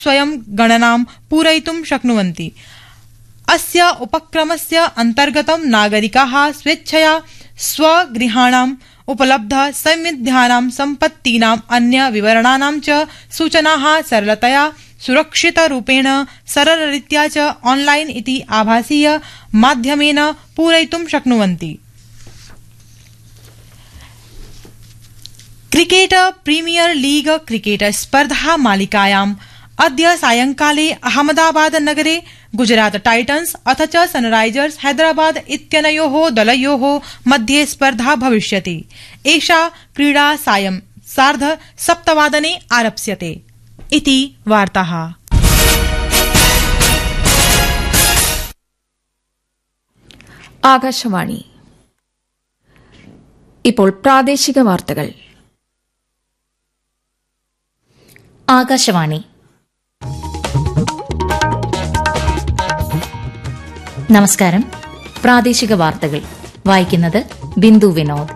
स्वयं गणनां पूरयितुं शक्नुवन्ति अस्य उपक्रमस्य अन्तर्गतं नागरिकाः स्वेच्छया स्वगृहाणाम् उपलब्ध समिद्धानां सम्पत्तीनाम् अन्य विवरणानां च सूचनाः सरलतया सुरक्षितरूपेण सरलरीत्या च ऑनलाइन इति आभासीय माध्यमेन पूरयितुं शक्नुवन्ति क्रिकेट प्रीमियर लीग क्रिकेट स्पर्धा मालिकायाम् अद्य सायंकाले अहमदाबाद नगरे गुजरात टाइटन्स अथ च सनराइजर्स हैदराबाद इत्यनयोः दलयोः मध्ये स्पर्धा भविष्यति एषा क्रीडा सायं सार्ध सप्तवादने आरप्स्यते इति वार्ताः ആകാശവാണി ഇപ്പോൾ പ്രാദേശിക വാർത്തകൾ ആകാശവാണി നമസ്കാരം പ്രാദേശിക വാർത്തകൾ വായിക്കുന്നത് ബിന്ദു വിനോദ്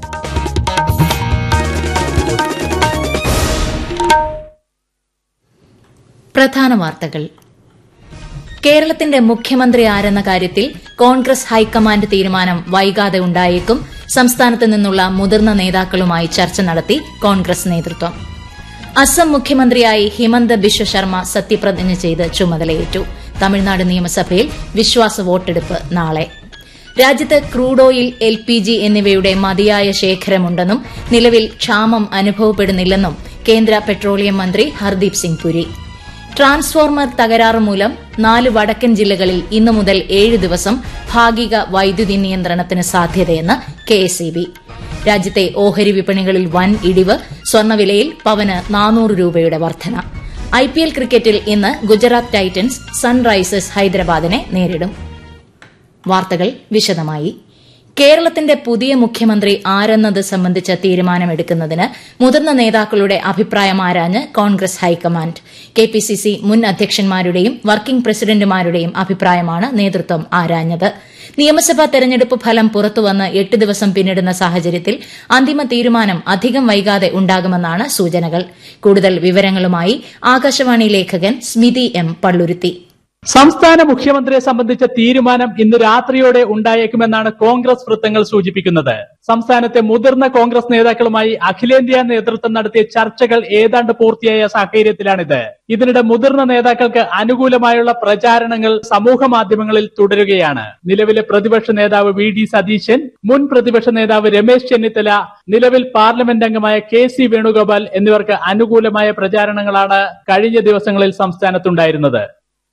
പ്രധാന വാർത്തകൾ കേരളത്തിന്റെ മുഖ്യമന്ത്രി ആരെന്ന കാര്യത്തിൽ കോൺഗ്രസ് ഹൈക്കമാൻഡ് തീരുമാനം വൈകാതെ ഉണ്ടായേക്കും സംസ്ഥാനത്ത് നിന്നുള്ള മുതിർന്ന നേതാക്കളുമായി ചർച്ച നടത്തി കോൺഗ്രസ് നേതൃത്വം അസം മുഖ്യമന്ത്രിയായി ഹിമന്ത ബിശ്വ ശർമ്മ സത്യപ്രതിജ്ഞ ചെയ്ത് ചുമതലയേറ്റു തമിഴ്നാട് നിയമസഭയിൽ വിശ്വാസ വോട്ടെടുപ്പ് നാളെ രാജ്യത്ത് crude oil L P G എന്നിവയുടെ മതിയായ ശേഖരമുണ്ടെന്നും നിലവിൽ ക്ഷാമം അനുഭവപ്പെടുന്നില്ലെന്നും കേന്ദ്ര പെട്രോളിയം മന്ത്രി ഹർദീപ് സിംഗ് പുരി ട്രാൻസ്ഫോർമർ തകരാറ് മൂലം നാല് വടക്കൻ ജില്ലകളിൽ ഇന്നു മുതൽ ഏഴ് ദിവസം ഭാഗിക വൈദ്യുതി നിയന്ത്രണത്തിന് സാധ്യതയെന്ന് കെഎസ്ഇബി രാജ്യത്തെ ഓഹരി വിപണികളിൽ വൻ ഇടിവ് സ്വർണ്ണവിലയിൽ പവന് നാനൂറ് രൂപയുടെ വർധന ഐപിഎൽ ക്രിക്കറ്റിൽ ഇന്ന് ഗുജറാത്ത് ടൈറ്റൻസ് സൺറൈസേഴ്സ് ഹൈദരാബാദിനെ നേരിടും വാർത്തകൾ വിശദമായി കേരളത്തിന്റെ പുതിയ മുഖ്യമന്ത്രി ആരെന്നത് സംബന്ധിച്ച തീരുമാനമെടുക്കുന്നതിന് മുതിർന്ന നേതാക്കളുടെ അഭിപ്രായം ആരാഞ്ഞ് കോൺഗ്രസ് ഹൈക്കമാൻഡ് കെപിസിസി മുൻ അധ്യക്ഷന്മാരുടെയും വർക്കിംഗ് പ്രസിഡന്റുമാരുടെയും അഭിപ്രായമാണ് നേതൃത്വം ആരാഞ്ഞത് നിയമസഭാ തെരഞ്ഞെടുപ്പ് ഫലം പുറത്തുവന്ന് എട്ട് ദിവസം പിന്നിടുന്ന സാഹചര്യത്തിൽ അന്തിമ തീരുമാനം അധികം വൈകാതെ ഉണ്ടാകുമെന്നാണ് സൂചനകൾ കൂടുതൽ വിവരങ്ങളുമായി ആകാശവാണി ലേഖകൻ സ്മിതി എം പള്ളുരുത്തി സംസ്ഥാന മുഖ്യമന്ത്രിയെ സംബന്ധിച്ച തീരുമാനം ഇന്ന് രാത്രിയോടെ ഉണ്ടായേക്കുമെന്നാണ് കോൺഗ്രസ് വൃത്തങ്ങൾ സൂചിപ്പിക്കുന്നത് സംസ്ഥാനത്തെ മുതിർന്ന കോൺഗ്രസ് നേതാക്കളുമായി അഖിലേന്ത്യാ നേതൃത്വം നടത്തിയ ചർച്ചകൾ ഏതാണ്ട് പൂർത്തിയായ സാഹചര്യത്തിലാണിത് ഇതിനിടെ മുതിർന്ന നേതാക്കൾക്ക് അനുകൂലമായുള്ള പ്രചാരണങ്ങൾ സമൂഹ മാധ്യമങ്ങളിൽ തുടരുകയാണ് നിലവിലെ പ്രതിപക്ഷ നേതാവ് വി ഡി സതീശൻ മുൻ പ്രതിപക്ഷ നേതാവ് രമേശ് ചെന്നിത്തല നിലവിൽ പാർലമെന്റ് അംഗമായ കെ സി വേണുഗോപാൽ എന്നിവർക്ക് അനുകൂലമായ പ്രചാരണങ്ങളാണ് കഴിഞ്ഞ ദിവസങ്ങളിൽ സംസ്ഥാനത്തുണ്ടായിരുന്നത്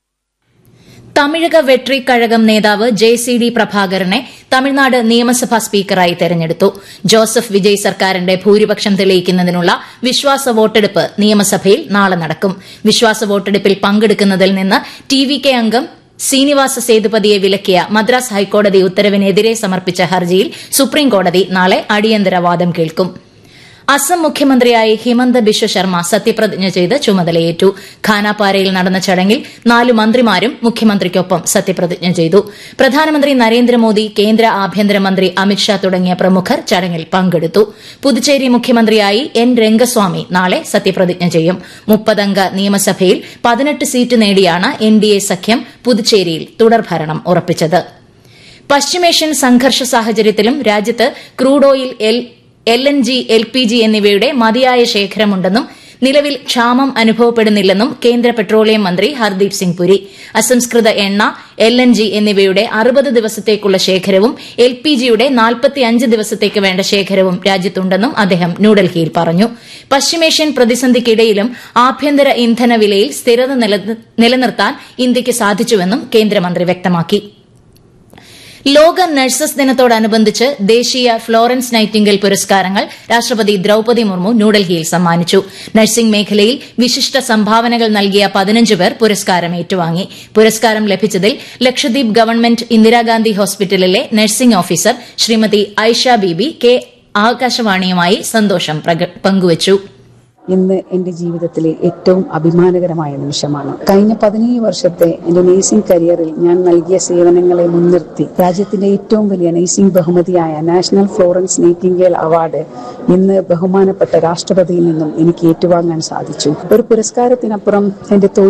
തമിഴക വെട്രി കഴകം നേതാവ് ജെ സി ഡി പ്രഭാകരനെ തമിഴ്നാട് നിയമസഭാ സ്പീക്കറായി തെരഞ്ഞെടുത്തു ജോസഫ് വിജയ് സർക്കാരിന്റെ ഭൂരിപക്ഷം തെളിയിക്കുന്നതിനുള്ള വിശ്വാസ വോട്ടെടുപ്പ് നിയമസഭയിൽ നാളെ നടക്കും വിശ്വാസ വോട്ടെടുപ്പിൽ പങ്കെടുക്കുന്നതിൽ നിന്ന് ടി വി കെ അംഗം ശ്രീനിവാസ സേതുപതിയെ വിലക്കിയ മദ്രാസ് ഹൈക്കോടതി ഉത്തരവിനെതിരെ സമർപ്പിച്ച ഹർജിയിൽ സുപ്രീംകോടതി നാളെ അടിയന്തര വാദം കേൾക്കും അസം മുഖ്യമന്ത്രിയായി ഹിമന്ത ബിശ്വ ശർമ്മ സത്യപ്രതിജ്ഞ ചെയ്ത് ചുമതലയേറ്റു ഖാനാപാരയിൽ നടന്ന ചടങ്ങിൽ നാല് മന്ത്രിമാരും മുഖ്യമന്ത്രിക്കൊപ്പം സത്യപ്രതിജ്ഞ ചെയ്തു പ്രധാനമന്ത്രി നരേന്ദ്രമോദി കേന്ദ്ര ആഭ്യന്തരമന്ത്രി അമിത്ഷാ തുടങ്ങിയ പ്രമുഖർ ചടങ്ങിൽ പങ്കെടുത്തു പുതുച്ചേരി മുഖ്യമന്ത്രിയായി എൻ രംഗസ്വാമി നാളെ സത്യപ്രതിജ്ഞ ചെയ്യും മുപ്പതംഗ നിയമസഭയിൽ പതിനെട്ട് സീറ്റ് നേടിയാണ് എൻ ഡി എ സഖ്യം പുതുച്ചേരിയിൽ തുടർഭരണം ഉറപ്പിച്ചത് പശ്ചിമേഷ്യൻ സംഘർഷ സാഹചര്യത്തിലും രാജ്യത്ത് crude oil L L N G L P G എന്നിവയുടെ മതിയായ ശേഖരമുണ്ടെന്നും നിലവിൽ ക്ഷാമം അനുഭവപ്പെടുന്നില്ലെന്നും കേന്ദ്ര പെട്രോളിയം മന്ത്രി ഹർദീപ് സിംഗ് പുരി അസംസ്കൃത എണ്ണ എൽ എൻ ജി എന്നിവയുടെ അറുപത് ദിവസത്തേക്കുള്ള ശേഖരവും എൽ പി ജിയുടെ നാൽപ്പത്തിയഞ്ച് ദിവസത്തേക്ക് വേണ്ട ശേഖരവും രാജ്യത്തുണ്ടെന്നും അദ്ദേഹം ന്യൂഡൽഹിയിൽ പറഞ്ഞു പശ്ചിമേഷ്യൻ പ്രതിസന്ധിക്കിടയിലും ആഭ്യന്തര ഇന്ധന വിലയിൽ സ്ഥിരത നിലനിർത്താൻ ഇന്ത്യയ്ക്ക് സാധിച്ചുവെന്നും കേന്ദ്രമന്ത്രി വ്യക്തമാക്കി ലോക നഴ്സസ് ദിനത്തോടനുബന്ധിച്ച് ദേശീയ ഫ്ലോറൻസ് നൈറ്റിംഗൽ പുരസ്കാരങ്ങൾ രാഷ്ട്രപതി ദ്രൌപതി മുർമു ന്യൂഡൽഹിയിൽ സമ്മാനിച്ചു നഴ്സിംഗ് മേഖലയിൽ വിശിഷ്ട സംഭാവനകൾ നൽകിയ പതിനഞ്ച് പേർ പുരസ്കാരം ഏറ്റുവാങ്ങി പുരസ്കാരം ലഭിച്ചതിൽ ലക്ഷദ്വീപ് ഗവൺമെന്റ് ഇന്ദിരാഗാന്ധി ഹോസ്പിറ്റലിലെ nursing officer Shrimati Aisha Beebi K ആകാശവാണിയുമായി സന്തോഷം പങ്കുവച്ചു ഇന്ന് എന്റെ ജീവിതത്തിലെ ഏറ്റവും അഭിമാനകരമായ നിമിഷമാണ് കഴിഞ്ഞ പതിനേഴ് വർഷത്തെ എന്റെ നേഴ്സിംഗ് കരിയറിൽ ഞാൻ നൽകിയ സേവനങ്ങളെ മുൻനിർത്തി രാജ്യത്തിന്റെ ഏറ്റവും വലിയ നേഴ്സിംഗ് ബഹുമതിയായ നാഷണൽ ഫ്ലോറൻസ് നൈറ്റിംഗേൽ അവാർഡ് ഇന്ന് ബഹുമാനപ്പെട്ട രാഷ്ട്രപതിയിൽ നിന്നും എനിക്ക് ഏറ്റുവാങ്ങാൻ സാധിച്ചു ഒരു പുരസ്കാരത്തിനപ്പുറം എന്റെ തൊഴിൽ